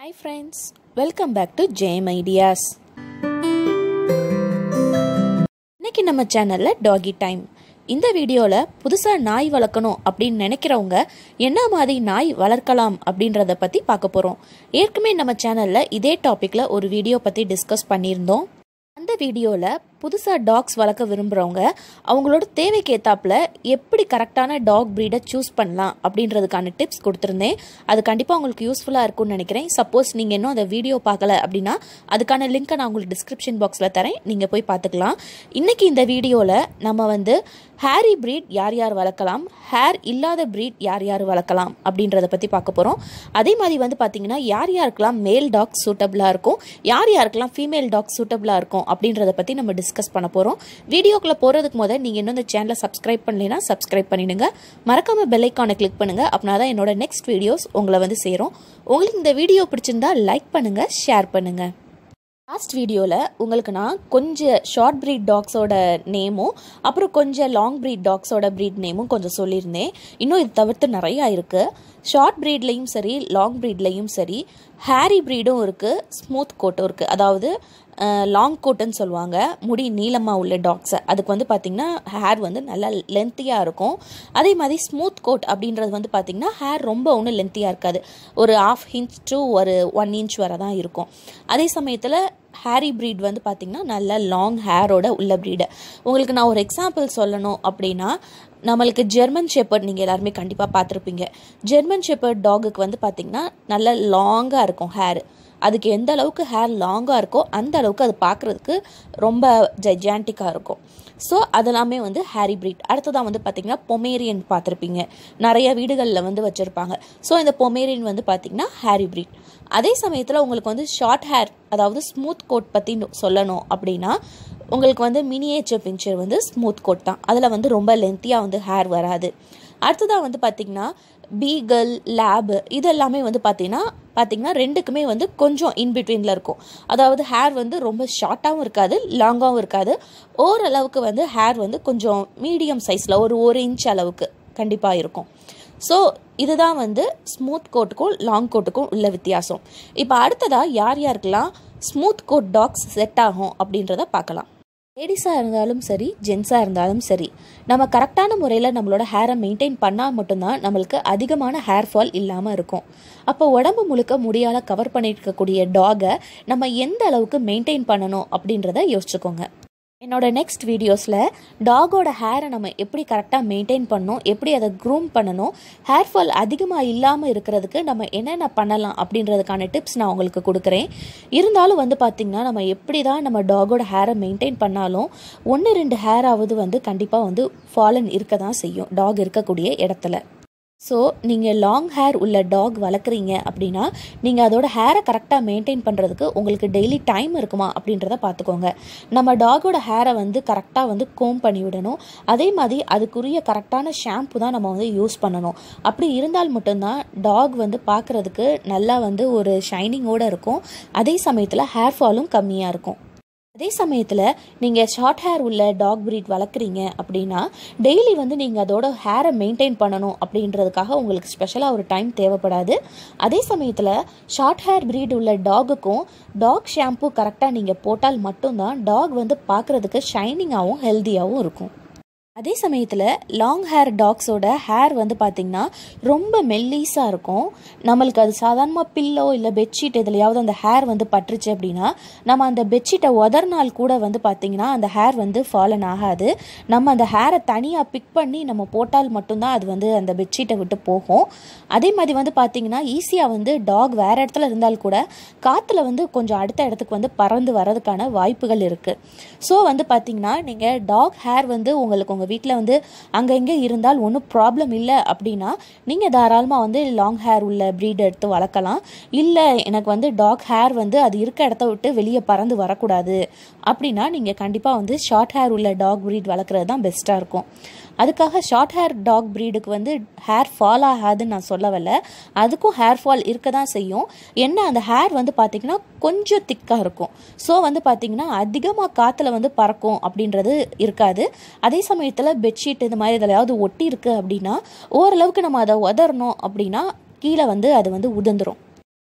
hi friends welcome back to Gem Ideas இன்னைக்கு நம்ம சேனலில் டாகி டைம் இந்த வீடியோவில் புதுசாக நாய் வளர்க்கணும் அப்படின்னு நினைக்கிறவங்க என்ன மாதிரி நாய் வளர்க்கலாம் அப்படின்றத பற்றி பார்க்க போகிறோம் ஏற்கனவே நம்ம சேனலில் இதே டாப்பிக்கில் ஒரு வீடியோ பற்றி டிஸ்கஸ் பண்ணியிருந்தோம் அந்த வீடியோவில் புதுசாக டாக்ஸ் வளர்க்க விரும்புகிறவங்க அவங்களோட தேவைக்கு ஏத்தாப்புல எப்படி கரெக்டான டாக் ப்ரீடை சூஸ் பண்ணலாம் அப்படின்றதுக்கான டிப்ஸ் கொடுத்துருந்தேன் அது கண்டிப்பாக உங்களுக்கு யூஸ்ஃபுல்லாக இருக்கும்னு நினைக்கிறேன் சப்போஸ் நீங்கள் இன்னும் அந்த வீடியோ பார்க்கல அப்படின்னா அதுக்கான லிங்க்கை நான் உங்களுக்கு டிஸ்கிரிப்ஷன் பாக்ஸில் தரேன் நீங்கள் போய் பார்த்துக்கலாம் இன்றைக்கி இந்த வீடியோவில் நம்ம வந்து ஹேரி ப்ரீட் யார் யார் வளர்க்கலாம் ஹேர் இல்லாத ப்ரீட் யார் யார் வளர்க்கலாம் அப்படின்றத பற்றி பார்க்க போகிறோம் அதே மாதிரி வந்து பார்த்தீங்கன்னா யார் யாருக்கெல்லாம் மேல் டாக் சூட்டபிளாக இருக்கும் யார் யாருக்கெல்லாம் ஃபீமேல் டாக் சூட்டபிளாக இருக்கும் அப்படின்றத பற்றி நம்ம டிஸ்கஸ் பண்ண போகிறோம் வீடியோக்குள்ளே போகிறதுக்கு முதல் நீங்கள் இன்னும் இந்த சேனலை சப்ஸ்கிரைப் பண்ணலைன்னா சப்ஸ்கிரைப் பண்ணிடுங்க மறக்காமல் பெல் ஐக்கானை கிளிக் பண்ணுங்கள் அப்படின்னா தான் என்னோட நெக்ஸ்ட் வீடியோஸ் உங்களை வந்து சேரும் உங்களுக்கு இந்த வீடியோ பிடிச்சிருந்தா லைக் பண்ணுங்கள் ஷேர் பண்ணுங்கள் லாஸ்ட் வீடியோவில் உங்களுக்கு நான் கொஞ்சம் ஷார்ட் ப்ரீட் டாக்ஸோட நேமும் அப்புறம் கொஞ்சம் லாங் ப்ரீட் டாக்ஸோட ப்ரீட் நேமும் கொஞ்சம் சொல்லியிருந்தேன் இன்னும் இது தவிர்த்து நிறையா இருக்குது ஷார்ட் ப்ரீட்லேயும் சரி லாங் ப்ரீட்லேயும் சரி ஹேரி ப்ரீடும் இருக்குது ஸ்மூத் கோட்டும் இருக்குது அதாவது லாங் கோட்டுன்னு சொல்லுவாங்க முடி நீளமாக உள்ள டாக்ஸை அதுக்கு வந்து பார்த்திங்கன்னா ஹேர் வந்து நல்லா லென்த்தியாக இருக்கும் அதே மாதிரி ஸ்மூத் கோட் அப்படின்றது வந்து பார்த்திங்கன்னா ஹேர் ரொம்ப ஒன்றும் லென்த்தியாக இருக்காது ஒரு ஆஃப் இன்ச் டு ஒரு ஒன் இன்ச் வரை தான் இருக்கும் அதே சமயத்தில் ஹேரி ப்ரீட் வந்து பார்த்திங்கன்னா நல்ல லாங் ஹேரோட உள்ள ப்ரீடு உங்களுக்கு நான் ஒரு எக்ஸாம்பிள் சொல்லணும் அப்படின்னா நம்மளுக்கு ஜெர்மன் ஷெப்பர்ட் நீங்கள் எல்லாருமே கண்டிப்பாக பார்த்துருப்பீங்க ஜெர்மன் ஷெப்பர்ட் டாகுக்கு வந்து பார்த்திங்கன்னா நல்ல லாங்காக இருக்கும் ஹேர் அதுக்கு எந்த அளவுக்கு ஹேர் லாங்காக இருக்கோ அந்த அளவுக்கு அது பார்க்குறதுக்கு ரொம்ப ஜைஜான்டிக்காக இருக்கும் ஸோ அதெல்லாமே வந்து ஹேரி ப்ரீட் அடுத்ததான் வந்து பார்த்திங்கன்னா பொமேரியன் பார்த்துருப்பீங்க நிறைய வீடுகளில் வந்து வச்சுருப்பாங்க ஸோ இந்த பொமேரியன் வந்து பார்த்திங்கன்னா ஹேரி ப்ரீட் அதே சமயத்தில் உங்களுக்கு வந்து ஷார்ட் ஹேர் அதாவது ஸ்மூத் கோட் பற்றி சொல்லணும் அப்படின்னா உங்களுக்கு வந்து மினியேச்சர் பிஞ்சர் வந்து ஸ்மூத் கோட் தான் அதில் வந்து ரொம்ப லென்த்தியாக வந்து ஹேர் வராது அடுத்ததாக வந்து பார்த்திங்கன்னா பீகல் லேபு இதெல்லாமே வந்து பார்த்திங்கன்னா பார்த்திங்கன்னா ரெண்டுக்குமே வந்து கொஞ்சம் இன்பிட்வீனில் இருக்கும் அதாவது ஹேர் வந்து ரொம்ப ஷார்ட்டாகவும் இருக்காது லாங்காகவும் இருக்காது ஓரளவுக்கு வந்து ஹேர் வந்து கொஞ்சம் மீடியம் சைஸில் ஒரு ஒரு இன்ச் அளவுக்கு கண்டிப்பாக இருக்கும் ஸோ இதுதான் வந்து ஸ்மூத் கோட்டுக்கும் லாங் கோட்டுக்கும் உள்ள வித்தியாசம் இப்போ அடுத்ததாக யார் யாருக்கெல்லாம் ஸ்மூத் கோட் டாக்ஸ் செட் ஆகும் அப்படின்றத பார்க்கலாம் லேடிஸாக இருந்தாலும் சரி ஜென்ஸாக இருந்தாலும் சரி நம்ம கரெக்டான முறையில் நம்மளோட ஹேரை மெயின்டைன் பண்ணால் மட்டும்தான் நம்மளுக்கு அதிகமான ஹேர் ஃபால் இல்லாமல் இருக்கும் அப்போ உடம்பு முழுக்க முடியால் கவர் பண்ணியிருக்கக்கூடிய டாகை நம்ம எந்த அளவுக்கு மெயின்டைன் பண்ணணும் அப்படின்றத யோசிச்சுக்கோங்க என்னோட நெக்ஸ்ட் வீடியோஸில் டாகோட ஹேரை நம்ம எப்படி கரெக்டாக மெயின்டைன் பண்ணணும் எப்படி அதை க்ரூம் பண்ணணும் ஹேர் ஃபால் அதிகமாக இல்லாமல் இருக்கிறதுக்கு நம்ம என்னென்ன பண்ணலாம் அப்படின்றதுக்கான டிப்ஸ் நான் உங்களுக்கு கொடுக்குறேன் இருந்தாலும் வந்து பார்த்திங்கன்னா நம்ம எப்படி தான் நம்ம டாகோட ஹேரை மெயின்டைன் பண்ணாலும் ஒன்று ரெண்டு ஹேராவது வந்து கண்டிப்பாக வந்து ஃபாலன் இருக்க தான் செய்யும் டாக் இருக்கக்கூடிய இடத்துல ஸோ நீங்கள் லாங் ஹேர் உள்ள டாக் வளர்க்குறீங்க அப்படின்னா நீங்கள் அதோட ஹேரை கரெக்டாக மெயின்டைன் பண்ணுறதுக்கு உங்களுக்கு டெய்லி டைம் இருக்குமா அப்படின்றத பார்த்துக்கோங்க நம்ம டாகோட ஹேரை வந்து கரெக்டாக வந்து கோம் பண்ணி விடணும் அதே மாதிரி அதுக்குரிய கரெக்டான ஷாம்பு தான் நம்ம வந்து யூஸ் பண்ணணும் அப்படி இருந்தால் மட்டும்தான் டாக் வந்து பார்க்குறதுக்கு நல்லா வந்து ஒரு ஷைனிங்கோடு இருக்கும் அதே சமயத்தில் ஹேர் ஃபாலும் கம்மியாக இருக்கும் அதே சமயத்தில் நீங்கள் ஷார்ட் ஹேர் உள்ள டாக் ப்ரீட் வளர்க்குறீங்க அப்படின்னா டெய்லி வந்து நீங்கள் அதோட ஹேரை மெயின்டைன் பண்ணணும் அப்படின்றதுக்காக உங்களுக்கு ஸ்பெஷலாக ஒரு டைம் தேவைப்படாது அதே சமயத்தில் ஷார்ட் ஹேர் ப்ரீட் உள்ள டாகுக்கும் டாக் ஷாம்பு கரெக்டாக நீங்கள் போட்டால் மட்டும்தான் டாக் வந்து பார்க்குறதுக்கு ஷைனிங்காகவும் ஹெல்த்தியாகவும் இருக்கும் அதே சமயத்தில் லாங் ஹேர் டாக்ஸோட ஹேர் வந்து பார்த்திங்கன்னா ரொம்ப மெல்லீஸாக இருக்கும் நம்மளுக்கு அது சாதாரணமாக பில்லோ இல்லை பெட்ஷீட் எதுலையாவது அந்த ஹேர் வந்து பட்டுருச்சு அப்படின்னா நம்ம அந்த பெட்ஷீட்டை உதறினால் கூட வந்து பார்த்திங்கன்னா அந்த ஹேர் வந்து ஃபாலன் ஆகாது நம்ம அந்த ஹேரை தனியாக பிக் பண்ணி நம்ம போட்டால் மட்டும்தான் அது வந்து அந்த பெட்ஷீட்டை விட்டு போகும் அதே மாதிரி வந்து பார்த்திங்கன்னா ஈஸியாக வந்து டாக் வேறு இடத்துல இருந்தால் கூட காற்றுல வந்து கொஞ்சம் அடுத்த இடத்துக்கு வந்து பறந்து வரதுக்கான வாய்ப்புகள் இருக்குது ஸோ வந்து பார்த்திங்கன்னா நீங்கள் டாக் ஹேர் வந்து உங்களுக்கு உங்கள் வீட்டில் வந்து அங்கே இங்கே இருந்தால் ஒன்றும் ப்ராப்ளம் இல்லை அப்படின்னா நீங்கள் தாராளமாக வந்து லாங் ஹேர் உள்ள ப்ரீட் எடுத்து வளர்க்கலாம் இல்லை எனக்கு வந்து டாக் ஹேர் வந்து அது இருக்க இடத்த விட்டு வெளியே பறந்து வரக்கூடாது அப்படின்னா நீங்கள் கண்டிப்பாக வந்து ஷார்ட் ஹேர் உள்ள டாக் ப்ரீட் வளர்க்குறது தான் பெஸ்ட்டாக இருக்கும் அதுக்காக ஷார்ட் ஹேர் டாக் ப்ரீடுக்கு வந்து ஹேர் ஃபால் ஆகாதுன்னு நான் சொல்ல வரல அதுக்கும் ஹேர் ஃபால் இருக்க தான் செய்யும் என்ன அந்த ஹேர் வந்து பார்த்திங்கன்னா கொஞ்சம் திக்காக இருக்கும் ஸோ வந்து பார்த்திங்கன்னா அதிகமாக காற்றுல வந்து பறக்கும் அப்படின்றது இருக்காது அதே சமயத்தில் பெட்ஷீட் இந்த மாதிரி எதாவது ஒட்டி இருக்கு அப்படின்னா ஓரளவுக்கு நம்ம அதை உதறணும் அப்படின்னா கீழே வந்து அது வந்து உதிர்ந்துரும்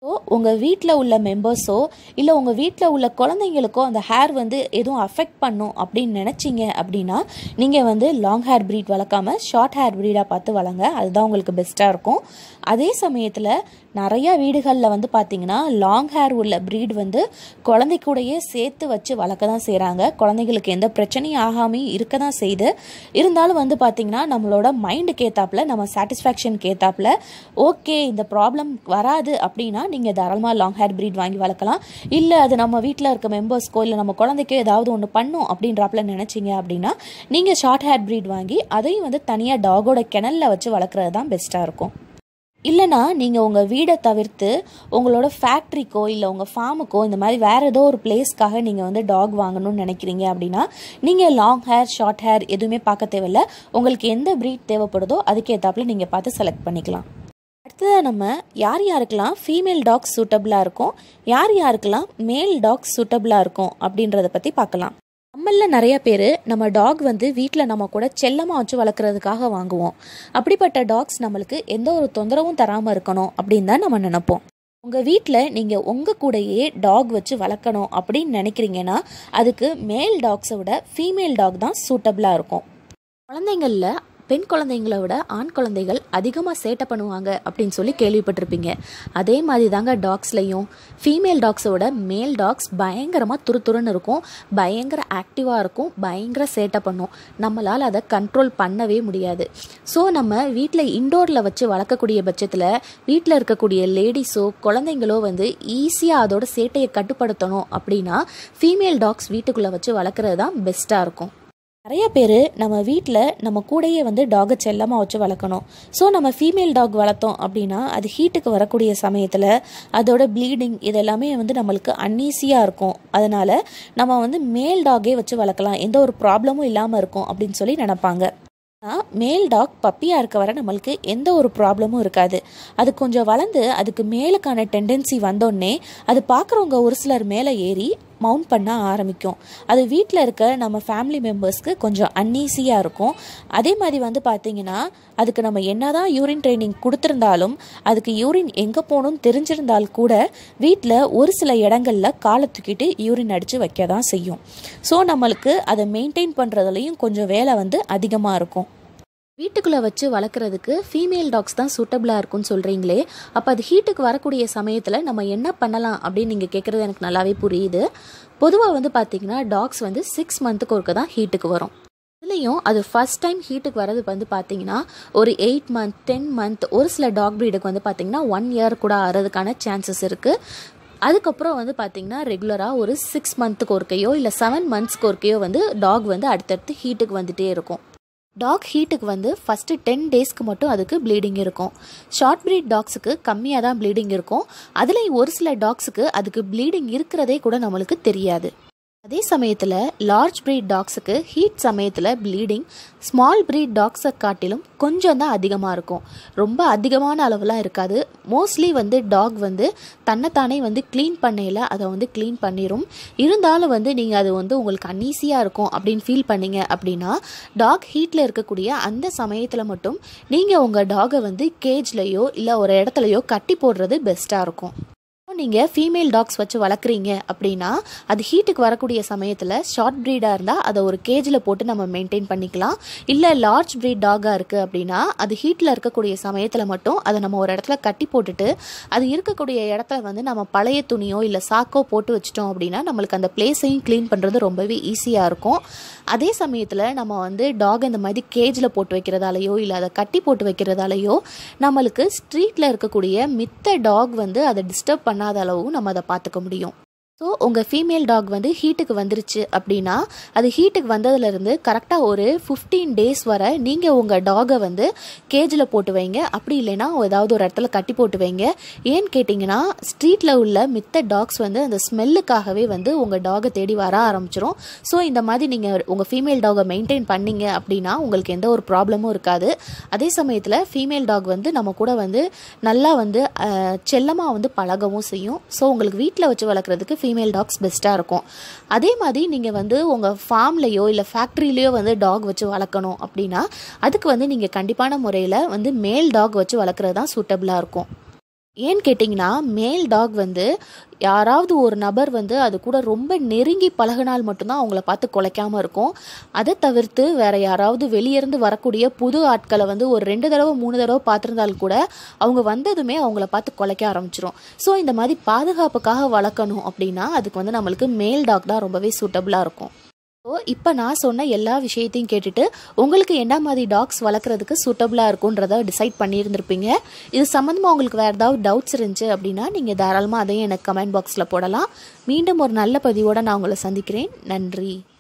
ஸோ உங்கள் வீட்டில் உள்ள மெம்பர்ஸோ இல்லை உங்கள் வீட்டில் உள்ள குழந்தைங்களுக்கோ அந்த ஹேர் வந்து எதுவும் அஃபெக்ட் பண்ணும் அப்படின்னு நினச்சிங்க அப்படின்னா நீங்கள் வந்து லாங் ஹேர் ப்ரீட் வளர்க்காம ஷார்ட் ஹேர் ப்ரீடாக பார்த்து வளங்க அதுதான் உங்களுக்கு பெஸ்ட்டாக இருக்கும் அதே சமயத்தில் நிறையா வீடுகளில் வந்து பார்த்திங்கன்னா லாங் ஹேர் உள்ள ப்ரீட் வந்து குழந்தை கூடயே சேர்த்து வச்சு வளர்க்க தான் செய்கிறாங்க குழந்தைங்களுக்கு எந்த பிரச்சனையும் ஆகாமல் இருக்க தான் செய்யுது இருந்தாலும் வந்து பார்த்திங்கன்னா நம்மளோட மைண்டுக்கு ஏற்றாப்புல நம்ம சாட்டிஸ்ஃபேக்ஷனுக்கு ஏற்றாப்புல ஓகே இந்த ப்ராப்ளம் வராது அப்படின்னா நீங்கள் தாராளமாக லாங் ஹேர் ப்ரீட் வாங்கி வளர்க்கலாம் இல்லை அது நம்ம வீட்டில் இருக்க மெம்பர்ஸ்க்கோ இல்லை நம்ம குழந்தைக்கோ ஏதாவது ஒன்று பண்ணும் அப்படின்றாப்புல நினச்சிங்க அப்படின்னா நீங்கள் ஷார்ட் ஹேர் ப்ரீட் வாங்கி அதையும் வந்து தனியாக டாகோட கிணல்ல வச்சு வளர்க்குறது தான் பெஸ்ட்டாக இருக்கும் இல்லைனா நீங்கள் உங்கள் வீடை தவிர்த்து உங்களோட ஃபேக்ட்ரிக்கோ இல்லை உங்கள் ஃபார்முக்கோ இந்த மாதிரி வேறு ஏதோ ஒரு பிளேஸ்க்காக நீங்கள் வந்து டாக் வாங்கணும்னு நினைக்கிறீங்க அப்படின்னா நீங்கள் லாங் ஹேர் ஷார்ட் ஹேர் எதுவுமே பார்க்க தேவையில்ல உங்களுக்கு எந்த ப்ரீட் தேவைப்படுதோ அதுக்கேற்றாப்புல நீங்கள் பார்த்து செலக்ட் பண்ணிக்கலாம் அடுத்ததாக நம்ம யார் யாருக்கெல்லாம் ஃபீமேல் டாக்ஸ் சூட்டபிளாக இருக்கும் யார் யாருக்கெல்லாம் மேல் டாக்ஸ் சூட்டபிளாக இருக்கும் அப்படின்றத பற்றி பார்க்கலாம் நம்மள நிறைய பேர் நம்ம டாக் வந்து வீட்டில் நம்ம கூட செல்லமாக வச்சு வளர்க்குறதுக்காக வாங்குவோம் அப்படிப்பட்ட டாக்ஸ் நம்மளுக்கு எந்த ஒரு தொந்தரவும் தராமல் இருக்கணும் அப்படின்னு தான் நம்ம நினைப்போம் உங்கள் வீட்டில் நீங்கள் உங்கள் கூடயே டாக் வச்சு வளர்க்கணும் அப்படின்னு நினைக்கிறீங்கன்னா அதுக்கு மேல் டாக்ஸை விட ஃபீமேல் டாக் தான் சூட்டபிளாக இருக்கும் குழந்தைங்களில் பெண் குழந்தைங்களை விட ஆண் குழந்தைகள் அதிகமாக சேட்டை பண்ணுவாங்க அப்படின்னு சொல்லி கேள்விப்பட்டிருப்பீங்க அதே மாதிரி தாங்க டாக்ஸ்லையும் ஃபீமேல் டாக்ஸோட மேல் டாக்ஸ் பயங்கரமாக துரு துருன்னு இருக்கும் பயங்கர ஆக்டிவாக இருக்கும் பயங்கர சேட்டை பண்ணும் நம்மளால் அதை கண்ட்ரோல் பண்ணவே முடியாது ஸோ நம்ம வீட்டில் இண்டோரில் வச்சு வளர்க்கக்கூடிய பட்சத்தில் வீட்டில் இருக்கக்கூடிய லேடிஸோ குழந்தைங்களோ வந்து ஈஸியாக அதோட சேட்டையை கட்டுப்படுத்தணும் அப்படின்னா ஃபீமேல் டாக்ஸ் வீட்டுக்குள்ளே வச்சு வளர்க்குறது தான் பெஸ்ட்டாக இருக்கும் நிறைய பேர் நம்ம வீட்டில் நம்ம கூடயே வந்து டாகை செல்லமாக வச்சு வளர்க்கணும் ஸோ நம்ம ஃபீமேல் டாக் வளர்த்தோம் அப்படின்னா அது ஹீட்டுக்கு வரக்கூடிய சமயத்தில் அதோட ப்ளீடிங் இதெல்லாமே வந்து நம்மளுக்கு அன்ஈஸியாக இருக்கும் அதனால் நம்ம வந்து மேல் டாகே வச்சு வளர்க்கலாம் எந்த ஒரு ப்ராப்ளமும் இல்லாமல் இருக்கும் அப்படின்னு சொல்லி நினப்பாங்க ஆனால் மேல் டாக் பப்பியாக இருக்க வர நம்மளுக்கு எந்த ஒரு ப்ராப்ளமும் இருக்காது அது கொஞ்சம் வளர்ந்து அதுக்கு மேலுக்கான டெண்டன்சி வந்தோடனே அது பார்க்குறவங்க ஒரு சிலர் மேலே ஏறி மவுண்ட் பண்ண ஆரம்பிக்கும் அது வீட்டில் இருக்க நம்ம ஃபேமிலி மெம்பர்ஸ்க்கு கொஞ்சம் அன்ஈஸியாக இருக்கும் அதே மாதிரி வந்து பார்த்திங்கன்னா அதுக்கு நம்ம என்னதான் யூரின் ட்ரைனிங் கொடுத்துருந்தாலும் அதுக்கு யூரின் எங்கே போகணும்னு தெரிஞ்சிருந்தால் கூட வீட்டில் ஒரு சில இடங்களில் காலை தூக்கிட்டு யூரின் அடித்து வைக்க தான் செய்யும் ஸோ நம்மளுக்கு அதை மெயின்டைன் பண்ணுறதுலையும் கொஞ்சம் வேலை வந்து அதிகமாக இருக்கும் வீட்டுக்குள்ளே வச்சு வளர்க்குறதுக்கு ஃபீமேல் டாக்ஸ் தான் சூட்டபிளாக இருக்கும்னு சொல்கிறீங்களே அப்போ அது ஹீட்டுக்கு வரக்கூடிய சமயத்தில் நம்ம என்ன பண்ணலாம் அப்படின்னு நீங்கள் கேட்குறது எனக்கு நல்லாவே புரியுது பொதுவாக வந்து பார்த்திங்கன்னா டாக்ஸ் வந்து சிக்ஸ் மந்த்துக்கு ஒருக்க தான் ஹீட்டுக்கு வரும் இதுலேயும் அது ஃபஸ்ட் டைம் ஹீட்டுக்கு வரது வந்து பார்த்தீங்கன்னா ஒரு எயிட் மந்த் டென் மந்த் ஒரு சில டாக் ப்ரீடுக்கு வந்து பார்த்தீங்கன்னா ஒன் இயர் கூட ஆறதுக்கான சான்சஸ் இருக்குது அதுக்கப்புறம் வந்து பார்த்திங்கன்னா ரெகுலராக ஒரு சிக்ஸ் மந்த்துக்கு ஒருக்கையோ இல்லை செவன் மந்த்ஸ்க்கு ஒருக்கையோ வந்து டாக் வந்து அடுத்தடுத்து ஹீட்டுக்கு வந்துகிட்டே இருக்கும் டாக் ஹீட்டுக்கு வந்து ஃபஸ்ட்டு டென் டேஸ்க்கு மட்டும் அதுக்கு ப்ளீடிங் இருக்கும் ஷார்ட் ப்ரீட் டாக்ஸுக்கு கம்மியாக தான் ப்ளீடிங் இருக்கும் அதுலேயும் ஒரு சில டாக்ஸுக்கு அதுக்கு ப்ளீடிங் இருக்கிறதே கூட நம்மளுக்கு தெரியாது அதே சமயத்தில் லார்ஜ் ப்ரீட் டாக்ஸுக்கு ஹீட் சமயத்தில் ப்ளீடிங் ஸ்மால் ப்ரீட் டாக்ஸை காட்டிலும் கொஞ்சம் தான் அதிகமாக இருக்கும் ரொம்ப அதிகமான அளவுலாம் இருக்காது மோஸ்ட்லி வந்து டாக் வந்து தன்னைத்தானே வந்து க்ளீன் பண்ணையில் அதை வந்து க்ளீன் பண்ணிடும் இருந்தாலும் வந்து நீங்கள் அது வந்து உங்களுக்கு அன்ஈஸியாக இருக்கும் அப்படின்னு ஃபீல் பண்ணீங்க அப்படின்னா டாக் ஹீட்டில் இருக்கக்கூடிய அந்த சமயத்தில் மட்டும் நீங்கள் உங்கள் டாகை வந்து கேஜ்லேயோ இல்லை ஒரு இடத்துலையோ கட்டி போடுறது பெஸ்ட்டாக இருக்கும் நீங்கள் ஃபீமேல் டாக்ஸ் வச்சு வளர்க்குறீங்க அப்படின்னா அது ஹீட்டுக்கு வரக்கூடிய சமயத்தில் ஷார்ட் ப்ரீடாக இருந்தால் அதை ஒரு கேஜில் போட்டு நம்ம மெயின்டைன் பண்ணிக்கலாம் இல்லை லார்ஜ் ப்ரீட் டாகாக இருக்குது அப்படின்னா அது ஹீட்டில் இருக்கக்கூடிய சமயத்தில் மட்டும் அதை நம்ம ஒரு இடத்துல கட்டி போட்டுட்டு அது இருக்கக்கூடிய இடத்துல வந்து நம்ம பழைய துணியோ இல்லை சாக்கோ போட்டு வச்சிட்டோம் அப்படின்னா நம்மளுக்கு அந்த பிளேஸையும் க்ளீன் பண்ணுறது ரொம்பவே ஈஸியாக இருக்கும் அதே சமயத்தில் நம்ம வந்து டாக் இந்த மாதிரி கேஜில் போட்டு வைக்கிறதாலையோ இல்லை அதை கட்டி போட்டு வைக்கிறதாலையோ நம்மளுக்கு ஸ்ட்ரீட்டில் இருக்கக்கூடிய மித்த டாக் வந்து அதை டிஸ்டர்ப் பண்ணாத அளவு நம்ம அதை பார்த்துக்க முடியும் ஸோ உங்கள் ஃபீமேல் டாக் வந்து ஹீட்டுக்கு வந்துருச்சு அப்படின்னா அது ஹீட்டுக்கு வந்ததுலேருந்து கரெக்டாக ஒரு ஃபிஃப்டீன் டேஸ் வரை நீங்கள் உங்கள் டாகை வந்து கேஜில் போட்டு வைங்க அப்படி இல்லைன்னா ஏதாவது ஒரு இடத்துல கட்டி போட்டு வைங்க ஏன்னு கேட்டிங்கன்னா ஸ்ட்ரீட்டில் உள்ள மித்த டாக்ஸ் வந்து அந்த ஸ்மெல்லுக்காகவே வந்து உங்கள் டாகை தேடி வர ஆரம்பிச்சிரும் ஸோ இந்த மாதிரி நீங்கள் உங்கள் ஃபீமேல் டாகை மெயின்டைன் பண்ணீங்க அப்படின்னா உங்களுக்கு எந்த ஒரு ப்ராப்ளமும் இருக்காது அதே சமயத்தில் ஃபீமேல் டாக் வந்து நம்ம கூட வந்து நல்லா வந்து செல்லமாக வந்து பழகவும் செய்யும் ஸோ உங்களுக்கு வீட்டில் வச்சு வளர்க்குறதுக்கு ஃபீமேல் டாக்ஸ் பெஸ்ட்டாக இருக்கும் அதே மாதிரி நீங்கள் வந்து உங்கள் ஃபார்ம்லேயோ இல்லை ஃபேக்ட்ரிலேயோ வந்து டாக் வச்சு வளர்க்கணும் அப்படின்னா அதுக்கு வந்து நீங்கள் கண்டிப்பான முறையில் வந்து மேல் டாக் வச்சு வளர்க்குறது தான் சூட்டபிளாக இருக்கும் ஏன்னு கேட்டிங்கன்னா மேல் டாக் வந்து யாராவது ஒரு நபர் வந்து அது கூட ரொம்ப நெருங்கி பழகினால் மட்டும்தான் அவங்கள பார்த்து குலைக்காமல் இருக்கும் அதை தவிர்த்து வேற யாராவது வெளியேருந்து வரக்கூடிய புது ஆட்களை வந்து ஒரு ரெண்டு தடவை மூணு தடவை பார்த்துருந்தால் கூட அவங்க வந்ததுமே அவங்கள பார்த்து குலைக்க ஆரம்பிச்சிரும் ஸோ இந்த மாதிரி பாதுகாப்புக்காக வளர்க்கணும் அப்படின்னா அதுக்கு வந்து நம்மளுக்கு மேல் டாக் தான் ரொம்பவே சூட்டபுளாக இருக்கும் ஸோ இப்போ நான் சொன்ன எல்லா விஷயத்தையும் கேட்டுட்டு உங்களுக்கு என்ன மாதிரி டாக்ஸ் வளர்க்குறதுக்கு சூட்டபுளாக இருக்குன்றத டிசைட் பண்ணியிருந்திருப்பீங்க இது சம்மந்தமாக உங்களுக்கு வேறு ஏதாவது டவுட்ஸ் இருந்துச்சு அப்படின்னா நீங்கள் தாராளமாக அதையும் எனக்கு கமெண்ட் பாக்ஸில் போடலாம் மீண்டும் ஒரு நல்ல பதிவோடு நான் உங்களை சந்திக்கிறேன் நன்றி